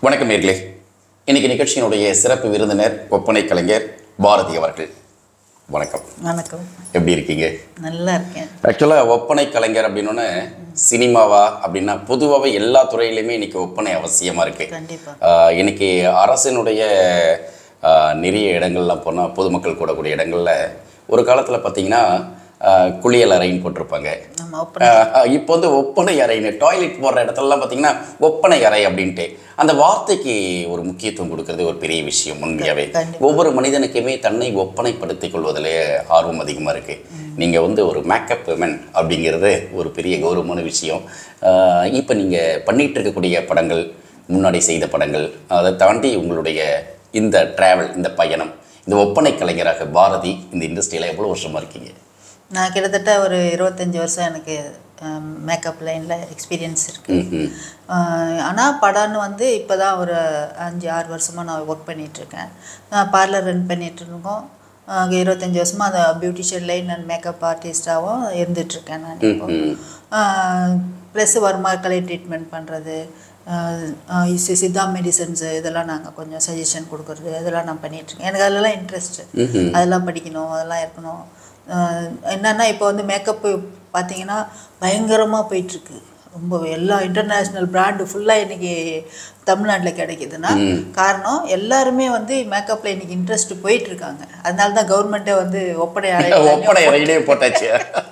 வணக்கம் நேர்களே இன்னைக்கு நிகழ்ச்சியினுடைய சிறப்பு விருந்தினர் ஒப்பனை கலைஞர் பாரதி அவர்கள் வணக்கம் வணக்கம் எப்படி இருக்கீங்க நல்லா இருக்கேன் ஆக்சுவலாக ஒப்பனை கலைஞர் அப்படின்னோடனே சினிமாவா அப்படின்னா பொதுவாகவே எல்லா துறையிலையுமே இன்னைக்கு ஒப்பனை அவசியமாக இருக்கு கண்டிப்பா ஆஹ் இன்னைக்கு அரசினுடைய ஆஹ் நிறைய இடங்கள்லாம் போனால் பொதுமக்கள் கூடக்கூடிய இடங்கள்ல ஒரு காலத்தில் பார்த்தீங்கன்னா ஆஹ் குளியல் அறைன்னு போட்டிருப்பாங்க நம்ம ஒப்பனை ஆஹ் இப்போ வந்து ஒப்பனை அறைன்னு டாய்லெட் போடுற இடத்துலலாம் பார்த்தீங்கன்னா ஒப்பனை அறை அப்படின்ட்டு அந்த வார்த்தைக்கு ஒரு முக்கியத்துவம் கொடுக்கறது ஒரு பெரிய விஷயம் உண்மையாகவே கண்டிப்பா. ஒவ்வொரு மனிதனுக்குமே தன்னை ஒப்பனைப்படுத்திக் கொள்வதிலே ஆர்வம் அதிகமாக இருக்கு நீங்கள் வந்து ஒரு மேக்கப் விமன் அப்படிங்கிறது ஒரு பெரிய கௌரவமான விஷயம் இப்போ நீங்கள் பண்ணிட்டு இருக்கக்கூடிய படங்கள் முன்னாடி செய்த படங்கள் அதை தாண்டி உங்களுடைய இந்த டிராவல் இந்த பயணம் இந்த ஒப்பனை கலைஞராக பாரதி இந்த இண்டஸ்ட்ரியில் எவ்வளோ வருஷமாக இருக்கீங்க நான் கிட்டத்தட்ட ஒரு இருபத்தஞ்சி வருஷம் எனக்கு மேக்கப் லைனில் எக்ஸ்பீரியன்ஸ் இருக்குது ம்ஹும். ஆனால் படம்னு வந்து இப்போ தான் ஒரு அஞ்சு ஆறு வருஷமாக நான் ஒர்க் பண்ணிகிட்ருக்கேன் பார்லர் ரன் பண்ணிகிட்ருக்கோம் இருபத்தஞ்சி வருஷமாக அந்த பியூட்டிஷியன் லைன் அண்ட் மேக்கப் ஆர்டிஸ்டாகவும் இருந்துகிட்ருக்கேன் நான் இப்போ ப்ளஸ் வருமா கலை ட்ரீட்மெண்ட் பண்ணுறது சித்தா மெடிசன்ஸு இதெல்லாம் நாங்கள் கொஞ்சம் சஜஷன் கொடுக்குறது இதெல்லாம் நான் பண்ணிகிட்ருக்கேன் எனக்கு அதெல்லாம் இன்ட்ரெஸ்ட்டு ம்ஹும். அதெல்லாம் படிக்கணும் அதெல்லாம் இருக்கணும் அஹ் என்னன்னா இப்போ வந்து மேக்கப்பு பார்த்தீங்கன்னா பயங்கரமாக போயிட்டுருக்கு ரொம்ப எல்லா இன்டர்நேஷ்னல் பிராண்டு ஃபுல்லாக இன்னைக்கு தமிழ்நாட்டில் கிடைக்குதுன்னா காரணம் எல்லாருமே வந்து மேக்கப்பில் இன்னைக்கு இன்ட்ரெஸ்ட் போயிட்டு இருக்காங்க அதனால தான் கவர்மெண்ட்டே வந்து ஒப்படை ஒப்பனை அறையிலே போட்டாச்சு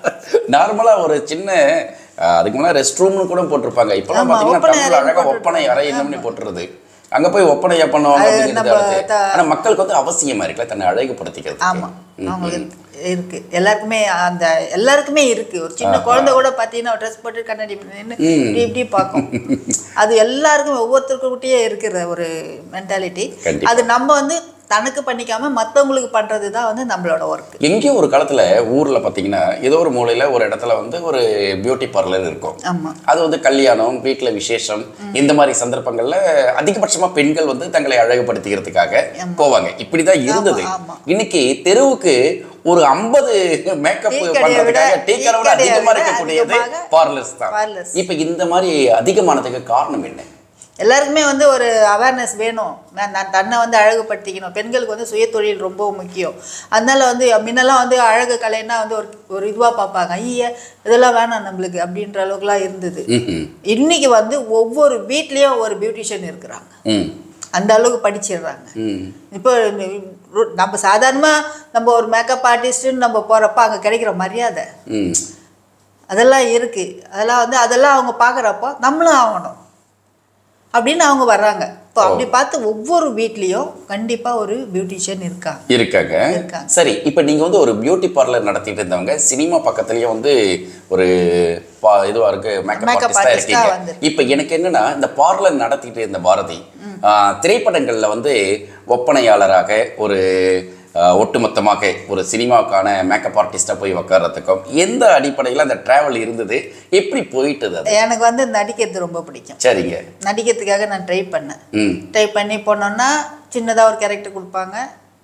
நார்மலாக ஒரு சின்ன அஹ், அதுக்கு முன்னாடி ரெஸ்ட் ரூம்னு கூட போட்டிருப்பாங்க இப்போலாம் ஆமா, பார்த்தீங்கன்னா ஒப்பனை தமிழ்ல அறைன்னு அழகாக ஒப்பனை அறை என்னம்னு போட்டுருது அங்கே போய் ஒப்பனையா பண்ணுவாங்க அது அப்படிங்கிறது நம்ம அடுத்து த- ஆனால் மக்களுக்கு வந்து அவசியமா இருக்குல்ல தன்னை அழகுபடுத்திக்கிறது ஆமாம் அவங்களுக்கு இருக்கு எல்லாருக்குமே அந்த எல்லாருக்குமே இருக்கு ஒரு சின்ன குழந்தை கூட பார்த்தீங்கன்னா ட்ரெஸ் போட்டு கண்ணாடி நின்று இப்படி இப்படி பார்க்கும் அது எல்லாருக்கும் ஒவ்வொருத்தருக்கிட்டே இருக்கிற ஒரு மென்டாலிட்டி கண்டிப்பா. அது நம்ம வந்து தனக்கு பண்ணிக்காம மற்றவங்களுக்கு பண்றது தான் வந்து நம்மளோட ஒர்க் எங்கேயோ ஒரு காலத்துல ஊர்ல பார்த்தீங்கன்னா ஏதோ ஒரு மூலையில ஒரு இடத்துல வந்து ஒரு பியூட்டி பார்லர் இருக்கும் ஆமா அது வந்து கல்யாணம் வீட்ல விசேஷம் இந்த மாதிரி சந்தர்ப்பங்கள்ல அதிகபட்சமா பெண்கள் வந்து தங்களை அழகுபடுத்திக்கிறதுக்காக போவாங்க இப்படிதான் இருந்தது ஆமா. இன்னைக்கு தெருவுக்கு ஒரு ஐம்பது மேக்கப் டீ கடையை பண்றதுக்காக விட- டீ கடை விட டீ கடையை அதிகமா விட இருக்கக்கூடியது அதிகமாக பார்லர்ஸ் தான் parlors. இப்ப இந்த மாதிரி அதிகமானதுக்கு காரணம் என்ன எல்லாருக்குமே வந்து ஒரு அவேர்னஸ் வேணும் நான் நான் தன்னை வந்து அழகுபடுத்திக்கணும் பெண்களுக்கு வந்து சுய தொழில் ரொம்ப முக்கியம் அதனால வந்து முன்னெல்லாம் வந்து அழகு கலைன்னா வந்து ஒரு ஒரு இதுவாக பார்ப்பாங்க ஐய இதெல்லாம் வேணாம் நம்மளுக்கு அப்படின்ற அளவுக்குலாம் இருந்தது ம்ஹும். இன்னைக்கு வந்து ஒவ்வொரு வீட்லேயும் ஒரு பியூட்டிஷியன் இருக்கிறாங்க ம் அந்த அளவுக்கு படிச்சிடுறாங்க ம் இப்போ ரு- நம்ம சாதாரணமாக நம்ம ஒரு மேக்கப் ஆர்டிஸ்ட்டுன்னு நம்ம போகிறப்ப அங்கே கிடைக்கிற மரியாதை ம் அதெல்லாம் இருக்குது அதெல்லாம் வந்து அதெல்லாம் அவங்க பார்க்குறப்போ நம்மளும் ஆகணும் அப்படின்னு அவங்க வர்றாங்க இப்போ அப்படி பார்த்து ஒவ்வொரு வீட்லேயும் கண்டிப்பாக ஒரு பியூட்டிஷியன் இருக்காங்க இருக்காங்க இருக்காங்க. சரி இப்போ நீங்க வந்து ஒரு பியூட்டி பார்லர் நடத்திட்டு இருந்தவங்க சினிமா பக்கத்துலயே வந்து ஒரு பா- இதுவா இருக்கு மேக்கப் Makeup ஆர்டிஸ்டா artist-ஆ இருக்கீங்க வந்து. இப்போ எனக்கு என்னன்னா இந்த பார்லர் நடத்திட்டு இருந்த பாரதி ஆ, திரைப்படங்கள்ல வந்து ஒப்பனையாளராக ஒரு ஆ, ஒட்டுமொத்தமாக ஒரு சினிமாவுக்கான மேக்கப் ஆர்டிஸ்டா போய் உக்காரத்துக்கும் எந்த அடிப்படையில் அந்த டிராவல் இருந்தது எப்படி போயிட்டது அது எனக்கு வந்து நடிக்கிறது ரொம்ப பிடிக்கும் சரிங்க நடிக்கிறதுக்காக நான் ட்ரை பண்ணேன் ம் ட்ரை பண்ணி போனோன்னா சின்னதாக ஒரு கேரக்டர் கொடுப்பாங்க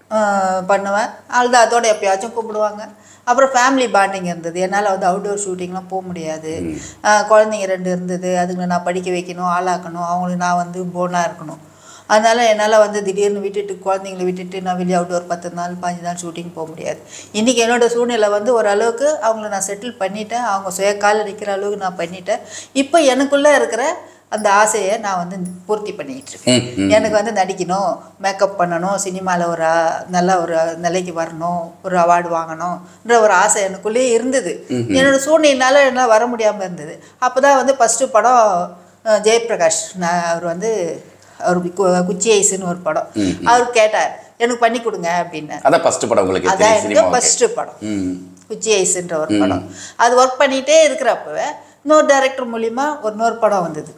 ஆஹ் பண்ணுவேன் அழுது அதோட எப்பயாச்சும் கூப்பிடுவாங்க அப்புறம் ஃபேமிலி பாண்டிங் இருந்தது என்னால் வந்து அவுட்டோர் ஷூட்டிங்லாம் போக முடியாது ஆஹ் குழந்தைங்க ரெண்டு இருந்தது அதுங்களை நான் படிக்க வைக்கணும் ஆளாக்கணும் அவங்களுக்கு நான் வந்து போனாக இருக்கணும் அதனால் என்னால் வந்து திடீர்னு விட்டுட்டு குழந்தைங்களை விட்டுட்டு நான் வெளியே அவுட்டோர் பத்து நாள் பாஞ்சு நாள் ஷூட்டிங் போக முடியாது இன்றைக்கி என்னோடய சூழ்நிலை வந்து ஓரளவுக்கு அவங்கள நான் செட்டில் பண்ணிட்டேன் அவங்க சுய காலில் நிற்கிற அளவுக்கு நான் பண்ணிட்டேன் இப்போ எனக்குள்ளே இருக்கிற அந்த ஆசையை நான் வந்து பூர்த்தி பண்ணிக்கிட்டு இருக்கேன் ம், ம். எனக்கு வந்து நடிக்கணும் மேக்கப் பண்ணணும் சினிமாவில் ஒரு ஆ- நல்ல ஒரு நிலைக்கு வரணும் ஒரு அவார்டு வாங்கணும்ன்ற ஒரு ஆசை எனக்குள்ளேயே இருந்தது என்னோட சூழ்நிலைனால என்னால் வர முடியாமல் இருந்தது அப்போ தான் வந்து ஃபஸ்ட்டு படம் அஹ், ஜெயபிரகாஷ் நான் அவர் வந்து அவர் கு- குச்சி ஐஸுன்னு ஒரு படம் அவர் கேட்டார் எனக்கு பண்ணி கொடுங்க அப்படின்னார் அதான் ஃபர்ஸ்ட் படம் உங்களுக்கு அதான் தெரியும் எனக்கு சினிமாவுக்கு ஃபஸ்ட்டு படம் ம் குச்சி ஐஸ்ன்ற ஒரு படம் அது ஒர்க் பண்ணிகிட்டே இருக்கிறப்பவே இன்னொரு டைரக்டர் மூலிமா ஒரு இன்னொரு படம் வந்தது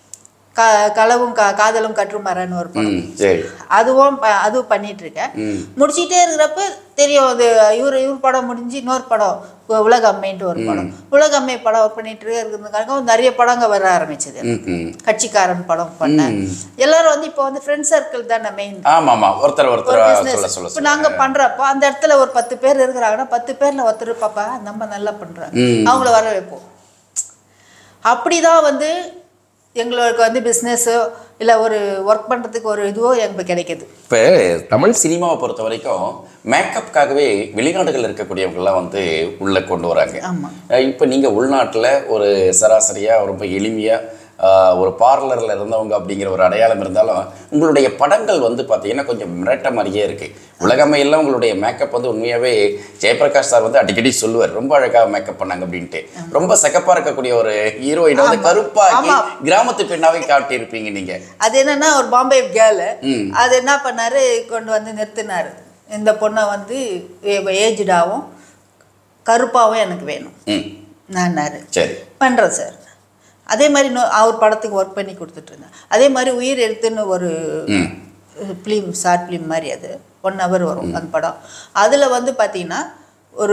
க களவும் கா காதலும் கற்றுமரன்னு ஒரு படம் ம் சரி அதுவும் ப- அதுவும் பண்ணிட்டு இருக்கேன் ம் முடிச்சிட்டே இருக்கிறப்ப தெரியும் அது இவர் இவர் படம் முடிஞ்சு இன்னொரு படம் உ- உலக அம்மைன்ட்டு ஒரு படம் உலக அம்மை படம் ஒர்க் பண்ணிட்டு இருக்கிறதுக்காக நிறைய படங்க வர ஆரம்பிச்சது ம் ம் கட்சிக்காரன் படம் பண்ணேன் எல்லாரும் வந்து இப்போ வந்து ஃப்ரெண்ட் சர்க்கிள் தானே மெயின் ஆமா ஆமா ஒருத்தர் ஒரு ஒருத்தர் சொல்ல பிஸ்னஸ் சொல்ல இப்போ நாங்க பண்றப்போ அந்த இடத்துல ஒரு பத்து பேர் இருக்கிறாங்கன்னா பத்து பேர்ல ஒருத்தர் பாப்பா நம்ம நல்லா பண்றாங்க ம். அவங்கள வர வைப்போம் அப்படிதான் வந்து எங்களுக்கு வந்து பிஸ்னஸோ இல்லை ஒரு ஒர்க் பண்ணுறதுக்கு ஒரு இதுவோ எங்களுக்கு கிடைக்குது இப்போ தமிழ் சினிமாவை பொறுத்த வரைக்கும் மேக்கப்புக்காகவே வெளிநாடுகளில் இருக்கக்கூடியவங்கெல்லாம் வந்து உள்ளே கொண்டு வராங்க ஆமா. இப்போ நீங்கள் உள்நாட்டில் ஒரு சராசரியாக ரொம்ப எளிமையாக ஒரு பார்லரில் இருந்தவங்க அப்படிங்கிற ஒரு அடையாளம் இருந்தாலும் உங்களுடைய படங்கள் வந்து பார்த்தீங்கன்னா கொஞ்சம் மிரட்ட மாதிரியே இருக்குது உலகமையெல்லாம் உங்களுடைய மேக்கப் வந்து உண்மையாகவே ஜெயபிரகாஷ் சார் வந்து அடிக்கடி சொல்லுவார் ரொம்ப அழகாக மேக்கப் பண்ணாங்க அப்படின்ட்டு ரொம்ப செகப்பாக இருக்கக்கூடிய ஒரு ஹீரோயினை வந்து கருப்பாக்கி ஆமா. கிராமத்து பெண்ணாவே காட்டியிருப்பீங்க நீங்கள் அது என்னன்னா ஒரு பாம்பே கேர்ளு அது என்ன பண்ணாரு கொண்டு வந்து நிறுத்தினாரு இந்த பொண்ணை வந்து ஏஜ்டாகவும் கருப்பாகவும் எனக்கு வேணும் ம் நான்னாரு சரி பண்ணுறேன் சார் அதே மாதிரி இன்னும் அவர் படத்துக்கு ஒர்க் பண்ணி கொடுத்துட்டு இருந்தேன் அதே மாதிரி உயிர் எழுத்துன்னு ஒரு ம் ஃபிலிம் ஷார்ட் ஃபிலிம் மாதிரி அது ஒன் ஹவர் வரும் அந்த படம் அதில் வந்து பார்த்தீங்கன்னா ஒரு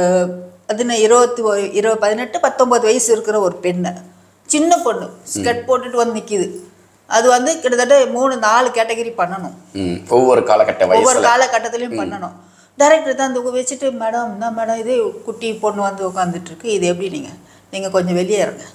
பதின இருபத்தி ஒரு இருபது பதினெட்டு பத்தொம்பது வயசு இருக்கிற ஒரு பெண்ணு சின்ன பொண்ணு ஸ்கட் போட்டுட்டு வந்து நிற்கிது அது வந்து கிட்டத்தட்ட மூணு நாலு கேட்டகரி பண்ணணும் ம் ஒவ்வொரு காலகட்ட ஒவ்வொரு வயசுல காலகட்டத்திலையும் பண்ணணும் டைரக்டர் தான் அந்த வச்சுட்டு மேடம் என்ன மேடம் இது குட்டி பொண்ணு வந்து உட்காந்துட்டு இருக்கு இது எப்படி நீங்கள் நீங்கள் கொஞ்சம் வெளியே இருங்க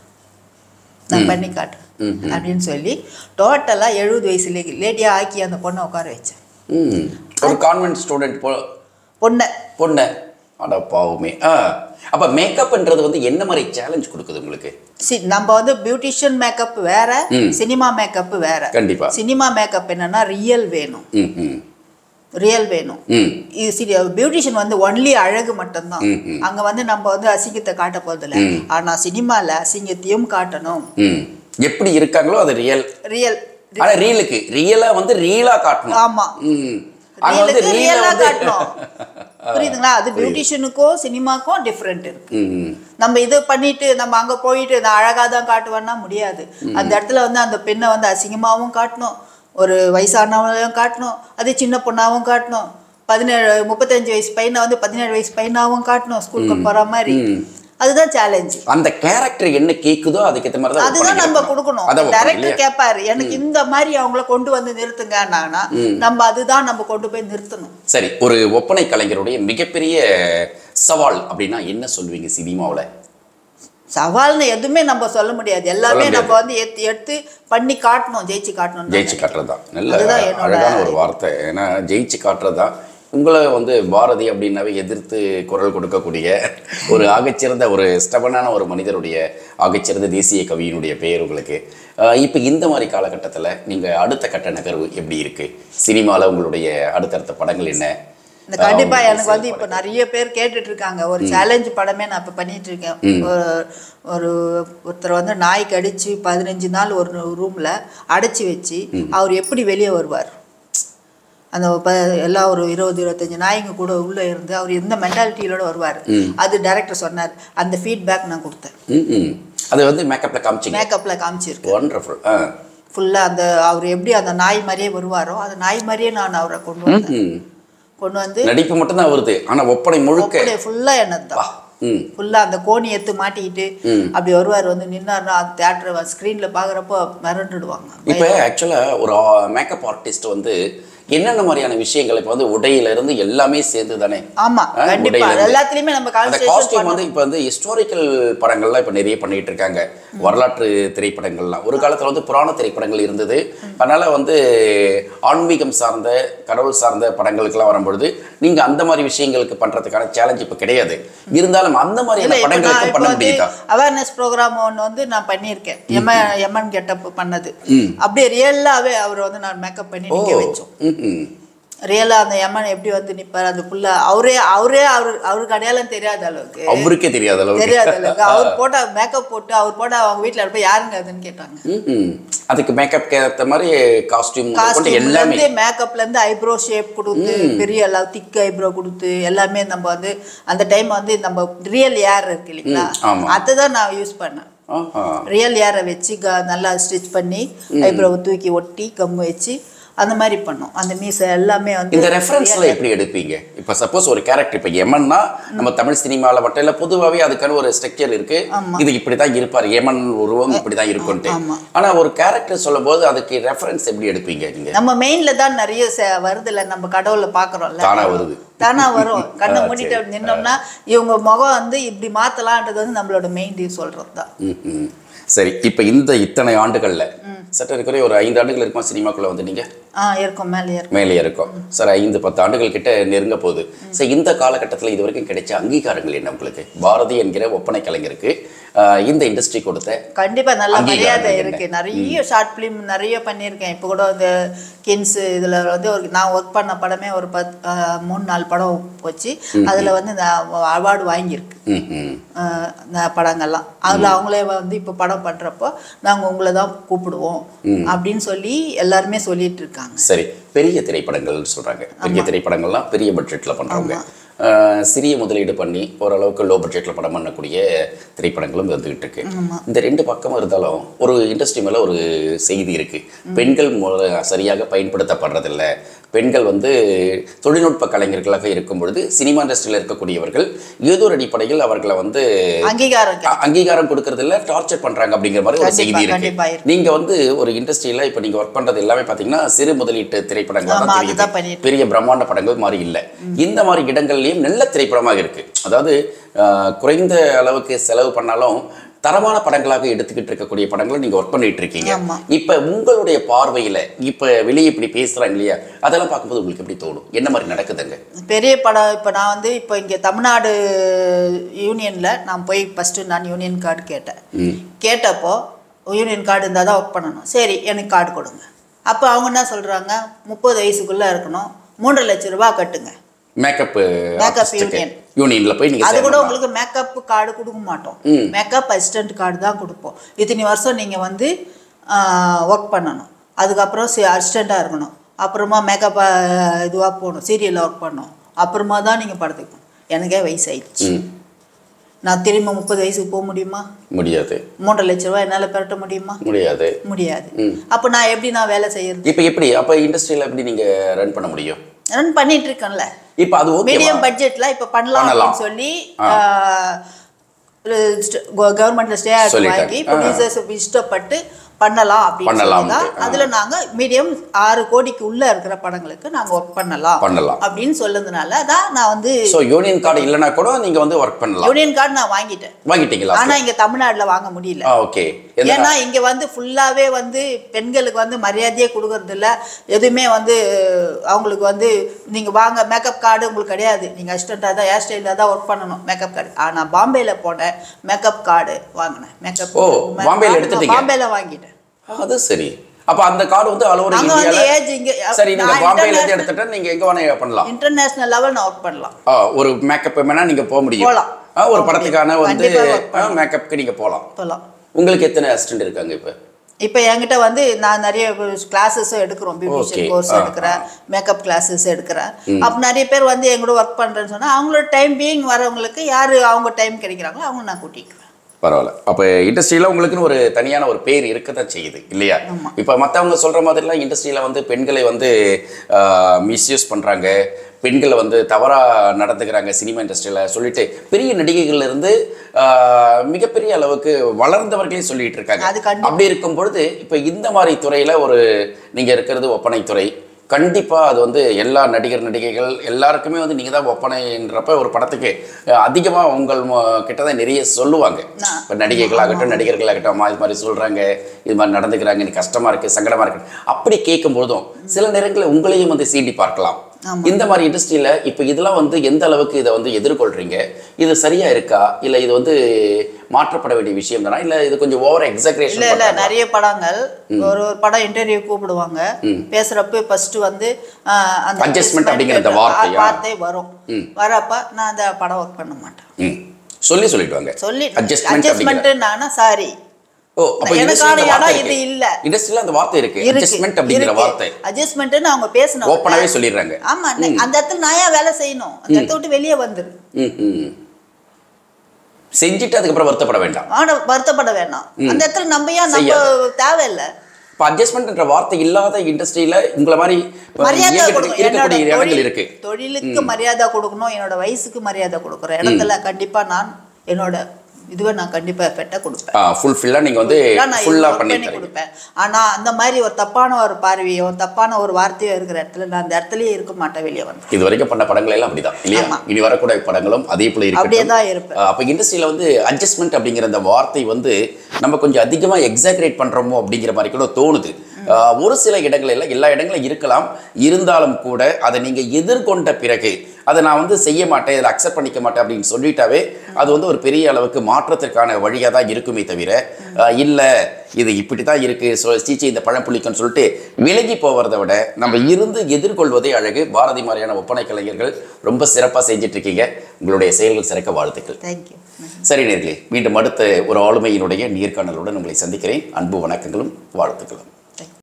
நான் பண்ணி காட்டுறேன் அப்படின்னு சொல்லி டோட்டலாக எழுபது வயசு லே லேடியாக ஆக்கி அந்த பொண்ணை உட்கார வச்சேன் ம் ஒரு கான்வென்ட் ஸ்டூடெண்ட் போ பொண்ணை பொண்ணு அட பாவமே ஆ அப்போ மேக்கப்ன்றது வந்து என்ன மாதிரி சேலஞ்ச் கொடுக்குது உங்களுக்கு சி நம்ம வந்து பியூட்டிஷியன் மேக்கப் வேற சினிமா மேக்கப் வேற கண்டிப்பா சினிமா மேக்கப் என்னன்னா ரியல் வேணும் ம் ம் ரியல் வேணும் ம் இது சரி பியூட்டிஷியன் வந்து ஒன்லி அழகு மட்டும்தான் அங்க வந்து நம்ம வந்து அசிங்கத்தை காட்ட போறதில்ல ஆனா சினிமால அசிங்கத்தையும் காட்டணும் ம் எப்படி இருக்காங்களோ அது ரியல் ரியல் ஆனா ரீலுக்கு ரியலா வந்து ரீலா காட்டணும் ஆமா ம் அங்க வந்து ரியலுக்கு ரீல ரியலா வந்து காட்டணும் புரியுதுங்களா அது பியூட்டிஷியனுக்கும் சினிமாக்கும் டிஃப்ரெண்ட் இருக்கு ம் நம்ம இது பண்ணிட்டு நம்ம அங்க போயிட்டு நான் அழகா தான் காட்டுவேன்னா முடியாது அந்த இடத்துல வந்து அந்த பெண்ணை வந்து அசிங்கமாவும் காட்டணும் ஒரு வயசானவங்களையும் காட்டணும் அதே சின்ன பொண்ணாவும் காட்டணும் பதினேழு முப்பத்தஞ்சு வயசு பையனை வந்து பதினேழு வயசு பையனாவும் காட்டணும் ஸ்கூலுக்கு போற மாதிரி அதுதான் சேலஞ்சு அந்த கேரக்டர் என்ன கேக்குதோ அதுக்கேற்ற மாதிரி தான் work அதுதான் பண்ணிட்டு நம்ம இருக்கணும். கொடுக்கணும் அதான் work டைரக்டர் இல்லையா? கேட்பாரு எனக்கு இந்த மாதிரி அவங்கள கொண்டு வந்து நிறுத்துங்கன்னாங்கன்னா நம்ம அதுதான் நம்ம கொண்டு போய் நிறுத்தணும் சரி ஒரு ஒப்பனை கலைஞருடைய மிகப்பெரிய சவால் அப்படின்னா என்ன சொல்வீங்க சினிமாவுல சவால்னு எதுவுமே நம்ம சொல்ல முடியாது எல்லாமே சொல்ல நம்ம வந்து எடுத்து எடுத்து பண்ணி காட்டணும் ஜெயிச்சு காட்டணும் ஜெயிச்சு காட்டுறது தான் நல்ல அதுதான் என்னோட அழகான ஒரு வார்த்தை ஏன்னா ஜெயிச்சு காட்டுறது தான் உங்களை வந்து பாரதி அப்படின்னாவே எதிர்த்து குரல் கொடுக்கக்கூடிய ஒரு ஆகச்சிறந்த ஒரு ஸ்டபனான ஒரு மனிதருடைய ஆகச்சிறந்த தேசிய கவியினுடைய பெயர் உங்களுக்கு இப்போ இந்த மாதிரி காலகட்டத்தில் நீங்கள் அடுத்த கட்ட நகர்வு எப்படி இருக்குது சினிமாவில் உங்களுடைய அடுத்தடுத்த படங்கள் என்ன இந்த கண்டிப்பா ஆஹ் எனக்கு வந்து இப்போ நிறைய பேர் கேட்டுட்டு இருக்காங்க ஒரு சேலஞ்ச் படமே நான் இப்போ பண்ணிட்டு இருக்கேன் ஒரு ஒரு ஒருத்தர் வந்து நாய் கடிச்சு பதினஞ்சு நாள் ஒரு ரூம்ல அடைச்சி வச்சு அவர் எப்படி வெளியே வருவார் அந்த ப எல்லா ஒரு இருபது இருபத்தஞ்சு நாய்ங்க கூட உள்ள இருந்து அவர் எந்த மென்டாலிட்டியோட வருவார் அது டைரக்டர் சொன்னார் அந்த ஃபீட்பேக் நான் கொடுத்தேன் ம் ம் அது வந்து மேக்கப்பில் காமிச்சிங்க மேக்கப்ல காமிச்சிருக்கு ஒண்டர்ஃபுல் ஆ ஃபுல்லாக அந்த அவர் எப்படி அந்த நாய் மாதிரியே வருவாரோ அந்த நாய் மாதிரியே நான் அவரை கொண்டு வந்தேன் ம் கொண்டு வந்து நடிப்பு மட்டும்தான் வருது ஆனால் ஒப்பனை முழுக்க ஃபுல்லாக என்னது தான் ம் ஃபுல்லாக அந்த கோணி எடுத்து மாட்டிக்கிட்டு அப்படி வருவார் வந்து நின்னார்னா அந்த தேட்டர் ஸ்க்ரீனில் பார்க்குறப்போ மிரண்டுடுவாங்க இப்போ ஆக்சுவலாக ஒரு மேக்கப் ஆர்டிஸ்ட் வந்து என்னென்ன மாதிரியான விஷயங்கள் இப்போ வந்து உடையில இருந்து எல்லாமே சேர்ந்து தானே ஆமா ஆ, கண்டிப்பா உடையில அது இருந்து. எல்லாத்துலயுமே நம்ம அந்த கான்சன்ட்ரேஷன் காஸ்டியூம் வந்து இப்போ வந்து ஹிஸ்டாரிக்கல் படங்கள்லாம் இப்போ நிறைய பண்ணிட்டு இருக்காங்க வரலாற்று திரைப்படங்கள்லாம் ஒரு காலத்தில் வந்து புராண திரைப்படங்கள் இருந்தது அதனால வந்து ஆன்மீகம் சார்ந்த கடவுள் சார்ந்த படங்களுக்கெல்லாம் வரும்பொழுது நீங்கள் அந்த மாதிரி விஷயங்களுக்கு பண்ணுறதுக்கான சேலஞ்ச் இப்போ கிடையாது இருந்தாலும் அந்த மாதிரியான படங்களுக்கு பண்ண முடியுதா அவேர்னஸ் ப்ரோக்ராம் ஒன்று வந்து நான் பண்ணியிருக்கேன் எமன் எமன் கெட்டப் பண்ணது அப்படியே ரியலாவே அவர் வந்து நான் மேக்கப் பண்ணி நிற்க வச்சோம் ம் ரியலாக அந்த எமன் எப்படி வந்து நிற்பார் அந்த புள்ள அவரே அவரே அவரு அவருக்கு அடையாளம் தெரியாத அளவுக்கு அவருக்கே தெரியாத அளவுக்கு தெரியாத அளவுக்கு அவர் போட்ட மேக்கப் போட்டு அவர் போட்ட அவங்க வீட்டில் போய் யாருங்க அதுன்னு கேட்டாங்க ம்ம். அதுக்கு மேக்கப் ஏற்ற மாதிரி காஸ்டியூம் கொண்டு காஸ்டியூம்ல எல்லாமே இருந்து மேக்கப்ல இருந்து ஐப்ரோ ஷேப் கொடுத்து பெரிய எல்லாம் திக் ஐப்ரோ கொடுத்து எல்லாமே நம்ம வந்து அந்த டைம் வந்து நம்ம ரியல் ஏர் இருக்கு இல்லைங்களா ம், ஆமா. அதை தான் நான் யூஸ் பண்ணேன் ஆஹா. ரியல் ஏரை வச்சு க- நல்லா ஸ்டிச் பண்ணி ஐப்ரோவை தூக்கி ஒட்டி கம்மு வச்சு அந்த மாதிரி பண்ணோம் அந்த மீசை எல்லாமே வந்து இந்த ரெஃபரன்ஸ்ல எப்படி எடுப்பீங்க இப்போ சப்போஸ் ஒரு கேரக்டர் இப்போ எமன்னா நம்ம தமிழ் சினிமாவில் மட்டும் இல்லை பொதுவாகவே அதுக்கான ஒரு ஸ்ட்ரக்சர் இருக்கு இது இப்படி தான் இருப்பார் எமன் உருவம் இப்படி தான் இருக்கும்ட்டு ஆமா. ஆனா ஒரு கேரக்டர் சொல்லும்போது அதுக்கு ரெஃபரன்ஸ் எப்படி எடுப்பீங்க நீங்க நம்ம மெயின்ல தான் நிறைய ச- வருதுல்ல நம்ம கடவுளை பாக்குறோம்ல தானா வருது தானா வரும் கண்ணை ஆ, மூடிட்டு சரி. அப்படி நின்னோம்னா இவங்க முகம் வந்து இப்படி மாத்தலான்றது வந்து நம்மளோட மெயின் சொல்றது தான் ம்ம். சரி இப்போ இந்த இத்தனை ஆண்டுகள்ல சட்ட குறைய ஒரு ஐந்து ஆண்டுகள் இருக்குமா சினிமாக்குள்ள வந்து நீங்க ஆ இருக்கும் மேலே இருக்கும் மேலே இருக்கும் சார் ஐந்து பத்து ஆண்டுகள் கிட்ட நெருங்க போகுது சார் இந்த காலகட்டத்தில் இது வரைக்கும் கிடைச்ச அங்கீகாரங்கள் என்ன உங்களுக்கு பாரதி என்கிற ஒப்பனை கலைஞருக்கு ஆஹ், இந்த இண்டஸ்ட்ரி கொடுத்த கண்டிப்பா நல்ல அங்கீகாரம் மரியாதை என்ன? இருக்கு நிறைய ஷார்ட் ஃபிலிம் நிறைய பண்ணியிருக்கேன் இப்போ கூட இந்த கின்ஸ் இதுல வந்து ஒரு நான் ஒர்க் பண்ண படமே ஒரு பத் ஆஹ் மூணு நாலு படம் போச்சு அதுல வந்து இந்த அவார்டு வாங்கியிருக்கு ம் ம் ஆஹ் இந்த படங்கள்லாம் அதில் அவங்களே வந்து இப்போ படம் பண்ணுறப்போ நாங்கள் உங்களை தான் கூப்பிடுவோம் அப்படின்னு சொல்லி எல்லாருமே சொல்லிட்டு இருக்காங்க சரி பெரிய திரைப்படங்கள் சொல்றாங்க பெரிய திரைப்படங்கள்லாம் பெரிய பட்ஜெட்ல பண்றவங்க ஆஹ், சிறிய முதலீடு பண்ணி ஓரளவுக்கு லோ பட்ஜெட்ல படம் பண்ணக்கூடிய திரைப்படங்களும் வந்துகிட்டு இருக்கு இந்த ரெண்டு பக்கமும் இருந்தாலும் ஒரு இண்டஸ்ட்ரி மேல ஒரு செய்தி இருக்கு பெண்கள் மு- சரியாக பயன்படுத்தப்படுறதில்ல பெண்கள் வந்து தொழில்நுட்ப கலைஞர்களாக இருக்கும் பொழுது சினிமா இண்டஸ்ட்ரியில் இருக்கக்கூடியவர்கள் ஏதோ ஒரு அடிப்படையில் அவர்களை வந்து அங்கீகாரம் கிடைக்கும். அ- அங்கீகாரம் கொடுக்கறது இல்ல டார்ச்சர் பண்றாங்க அப்படிங்கிற மாதிரி ஒரு கண்டிப்பா, செய்தி இருக்கு கண்டிப்பா இருக்கு. நீங்க வந்து ஒரு இண்டஸ்ட்ரியில இப்ப நீங்க ஒர்க் பண்றது எல்லாமே பாத்தீங்கன்னா சிறு முதலீட்டு திரைப்படங்கள் ஆமா, தான் அதுதான் தெரியுது பண்ணிட்டு பெரிய பிரம்மாண்ட படங்கள் மாதிரி இல்ல இந்த மாதிரி இடங்கள்லயும் நல்ல திரைப்படமாக இருக்கு அதாவது அஹ், குறைந்த அளவுக்கு செலவு பண்ணாலும் தரமான படங்களாக எடுத்துக்கிட்டு இருக்கக்கூடிய படங்களை நீங்க ஒர்க் பண்ணிட்டு இருக்கீங்க ஆமா. இப்ப உங்களுடைய பார்வையில இப்ப வெளியே இப்படி பேசுறாங்க இல்லையா அதெல்லாம் பார்க்கும்போது உங்களுக்கு எப்படி தோணும் என்ன மாதிரி நடக்குதுங்க பெரிய படம் இப்போ நான் வந்து இப்போ இங்கே தமிழ்நாடு யூனியனில் நான் போய் ஃபஸ்ட்டு நான் யூனியன் கார்டு கேட்டேன் கேட்டப்போ யூனியன் கார்டு இருந்தால் தான் ஒர்க் பண்ணணும் சரி எனக்கு கார்டு கொடுங்க அப்போ அவங்க என்ன சொல்கிறாங்க முப்பது வயசுக்குள்ளே இருக்கணும் மூன்றரை லட்ச ரூபா கட்டுங்க மேக்கப் Makeup union. யூனியன்ல போய் நீங்க அது கூட சேரணுமா? உங்களுக்கு மேக்கப் கார்டு கொடுக்க மாட்டோம் மேக்கப் அசிஸ்டன்ட் கார்டு தான் கொடுப்போம் இத்தனை வருஷம் நீங்கள் வந்து ஒர்க் பண்ணணும் அதுக்கப்புறம் அசிஸ்டண்ட்டாக இருக்கணும் அப்புறமா மேக்கப் இதுவாக போகணும் சீரியலில் ஒர்க் பண்ணணும் அப்புறமா தான் நீங்கள் படத்துக்கு போகணும் எனக்கே வயசாயிடுச்சு ம், நான் திரும்ப முப்பது வயசுக்கு போக முடியுமா முடியாது மூன்றரை லட்ச ரூபாய் என்னால் பெரட்ட முடியுமா முடியாது முடியாது அப்போ நான் எப்படி நான் வேலை செய்யறது இப்ப எப்படி அப்ப இண்டஸ்ட்ரியில எப்படி நீங்க ரன் பண்ண முடியும் ரன் பண்ணிட்டு இருக்கேன்ல இப்ப அது ஓகே மீடியம் பட்ஜெட்ல இப்ப பண்ணலாம் பண்ணலாம். அப்படின்னு சொல்லி கவர்மெண்ட்ல ஸ்டே ஆக்ட் சொல்லிட்டாங்க. வாங்கி ஆ. ப்ரொடியூசர்ஸ் இஷ்டப்பட்டு பண்ணலாம் அப்படின்னு பண்ணலாம். சொல்லி தான் அதுல நாங்க மீடியம் ஆறு கோடிக்கு உள்ள இருக்கிற படங்களுக்கு நாங்க ஒர்க் பண்ணலாம் பண்ணலாம். அப்படின்னு சொல்லுறதுனால தான் நான் வந்து சோ யூனியன் கார்டு இல்லைன்னா கூட நீங்க வந்து ஒர்க் பண்ணலாம் யூனியன் கார்டு நான் வாங்கிட்டேன் வாங்கிட்டீங்களா ஆனா இங்க தமிழ்நாட்டுல வாங்க முடியல ஆ ஓகே ஏன்னா இங்க வந்து ஃபுல்லாவே வந்து பெண்களுக்கு வந்து மரியாதையே கொடுக்கறது இல்ல எதுவுமே வந்து அவங்களுக்கு வந்து நீங்க வாங்க மேக்கப் கார்டு உங்களுக்கு கிடையாது நீங்க அசிஸ்டண்டா தான் ஹேர் ஸ்டைலாக தான் ஒர்க் பண்ணணும் மேக்கப் கார்டு ஆனா பாம்பேல போனேன் மேக்கப் கார்டு வாங்கினேன் மேக்கப் ஓ, பாம்பேல எடுத்துட்டீங்க? பாம்பேல வாங்கிட்டேன் அது சரி அப்ப அந்த கார்டு வந்து ஆல் ஓவர் அங்க வந்து இந்தியால ஏஜ் இங்க சரி நீங்க நான் பாம்பேல இருந்து international- எடுத்துட்டா நீங்க எங்க வேணா பண்ணலாம் இன்டர்நேஷனல் லெவல் நான் ஒர்க் பண்ணலாம் ஆ, ஒரு மேக்கப் வேணா நீங்க போக முடியும் போலாம். ஆ, ஒரு போக படத்துக்கான முடியும். வந்து கண்டிப்பா work பண்ணலாம். மேக்கப்க்கு நீங்க போலாம் போகலாம் உங்களுக்கு எத்தனை அசிஸ்டன்ட் இருக்காங்க இப்ப இப்போ என்கிட்ட வந்து நான் நிறைய கிளாஸஸும் எடுக்கிறோம் Okay. பியூட்டிஷியன் கோர்ஸ் ஆ, எடுக்கிறேன் மேக்கப் கிளாஸஸ் எடுக்கிறேன் அப்போ நிறைய பேர் வந்து எங்களோட ஒர்க் பண்ணுறேன்னு சொன்னால் அவங்களோட டைம் பீயிங் வரவங்களுக்கு யார் அவங்க டைம் கிடைக்கிறாங்களோ அவங்க நான் கூட்டிக்குவேன் பரவாயில்ல அப்போ இண்டஸ்ட்ரியில் உங்களுக்குன்னு ஒரு தனியான ஒரு பேர் இருக்க தான் செய்யுது இல்லையா இப்போ மற்றவங்க சொல்கிற மாதிரிலாம் இண்டஸ்ட்ரியில் வந்து பெண்களை வந்து மிஸ்யூஸ் பண்ணுறாங்க பெண்களை வந்து தவறாக நடந்துக்கிறாங்க சினிமா இண்டஸ்ட்ரியில் சொல்லிட்டு பெரிய நடிகைகள்ல இருந்து ஆஹ், மிகப்பெரிய அளவுக்கு வளர்ந்தவர்களே சொல்லிட்டு இருக்காங்க அது கண்டிப்பா. அப்படி இருக்கும் பொழுது இப்போ இந்த மாதிரி துறையில் ஒரு நீங்கள் இருக்கிறது ஒப்பனைத்துறை கண்டிப்பாக அது வந்து எல்லா நடிகர் நடிகைகள் எல்லாருக்குமே வந்து நீங்கள் தான் ஒப்பனைன்றப்ப ஒரு படத்துக்கு அதிகமாக உங்கள் மு- கிட்ட தான் நிறைய சொல்லுவாங்க நான். இப்போ நடிகைகளாகட்டும் நடிகர்களாகட்டும் அம்மா இது மாதிரி சொல்கிறாங்க இது மாதிரி நடந்துக்கிறாங்க எனக்கு கஷ்டமாக இருக்குது சங்கடமாக இருக்கு அப்படி கேட்கும் பொழுதும் சில நேரங்களில் உங்களையும் வந்து சீண்டி பார்க்கலாம் இந்த மாதிரி இண்டஸ்ட்ரியில் இப்போ இதெல்லாம் வந்து எந்த அளவுக்கு இதை வந்து எதிர்கொள்கிறீங்க இது சரியா இருக்கா இல்லை இது வந்து மாற்றப்பட வேண்டிய விஷயம் தானா இல்லை இது கொஞ்சம் ஓவர் இல்ல இல்ல எக்ஸாக்ரேஷன் நிறைய படங்கள் ஒரு ஒரு படம் இன்டர்வியூ கூப்பிடுவாங்க பேசுறப்ப ஃபர்ஸ்ட் வந்து ஆஹ், அந்த Adjustment அப்படிங்கிற அந்த adjustment வார்த்தையா? வார்த்தை வரும் வரப்ப நான் அந்த படம் ஒர்க் பண்ண மாட்டேன் ம் சொல்லி சொல்லிடுவாங்க சொல்லி அட்ஜஸ்ட்மெண்ட் அப்படிங்கிற அட்ஜஸ்ட்மெண்ட் நானா சாரி ஓ அப்போ எனக்கான இடம் இது இல்ல. இண்டஸ்ட்ரியில் அந்த வார்த்தை இருக்கு அட்ஜஸ்ட்மெண்ட் அப்படிங்கிற வார்த்தை அட்ஜஸ்ட்மெண்ட்னு அவங்க பேசணும் ஓப்பனாகவே சொல்லிடுறாங்க ஆமா நே- அந்த இடத்துல நான் ஏன் வேலை செய்யணும் அந்த இடத்த விட்டு வெளியே வந்துரு ம் ம் செஞ்சுட்டு அதுக்கப்புறம் வருத்தப்பட வேண்டாம் ஆனா வருத்தப்பட வேணாம் அந்த இடத்துல நம்ம ஏன் நம்ம தேவையில்லை இப்போ அட்ஜஸ்ட்மெண்ட்ன்ற வார்த்தை இல்லாத இண்டஸ்ட்ரியில உங்களை மாதிரி மரியாதை இயங்கிட்டு கொடுக்கணும் என்னோட இருக்கக்கூடிய இடங்கள் தொழில் இருக்கு தொழிலுக்கு மரியாதை கொடுக்கணும் என்னோட வயசுக்கு மரியாதை கொடுக்குறேன் இடத்துல கண்டிப்பா நான் என்னோட இதுவை நான் கண்டிப்பாக எஃபெக்டாக கொடுப்பேன் ஃபுல்ஃபில்லாக நீங்கள் வந்து இதெல்லாம் நான் ஃபுல்லாக work பண்ணி பண்ணி தரீங்க கொடுப்பேன் ஆனா அந்த மாதிரி ஒரு தப்பான ஒரு பார்வையோ தப்பான ஒரு வார்த்தையோ இருக்கிற இடத்துல நான் அந்த இடத்துலயே இருக்க மாட்டேன் வெளியே வந்து இது வரைக்கும் பண்ண படங்கள் எல்லாம் அப்படிதான் இல்லையா ஆமா. இனி வரக்கூடிய படங்களும் அதே போல அப்படியே இருக்கு தான் இருப்பேன் அப்போ இண்டஸ்ட்ரியில் வந்து அட்ஜஸ்ட்மெண்ட் அப்படிங்கிற அந்த வார்த்தை வந்து நம்ம கொஞ்சம் அதிகமாக எக்ஸாக்ரேட் பண்ணுறோமோ அப்படிங்கிற மாதிரி கூட தோணுது ஆஹ் ஒரு சில இடங்கள் எல்லாம் எல்லா இடங்களும் இருக்கலாம் இருந்தாலும் கூட அதை நீங்கள் எதிர்கொண்ட பிறகு அதை நான் வந்து செய்ய மாட்டேன் இதில் அக்செப்ட் பண்ணிக்க மாட்டேன் அப்படின்னு சொல்லிட்டாவே அது வந்து ஒரு பெரிய அளவுக்கு மாற்றத்திற்கான வழியாக தான் இருக்குமே தவிர இல்லை இது இப்படி தான் இருக்குது சொ சீச்சி இந்த பழம் புளிக்குன்னு சொல்லிட்டு விலகி போகிறத விட நம்ம இருந்து எதிர்கொள்வதே அழகு பாரதி மாதிரியான ஒப்பனை கலைஞர்கள் ரொம்ப சிறப்பாக செஞ்சுட்டு இருக்கீங்க உங்களுடைய செயல்கள் சிறக்க வாழ்த்துக்கள் தேங்க்யூ சரி நேர்களே மீண்டும் அடுத்த ஒரு ஆளுமையினுடைய நேர்காணலுடன் உங்களை சந்திக்கிறேன் அன்பு வணக்கங்களும் வாழ்த்துக்களும்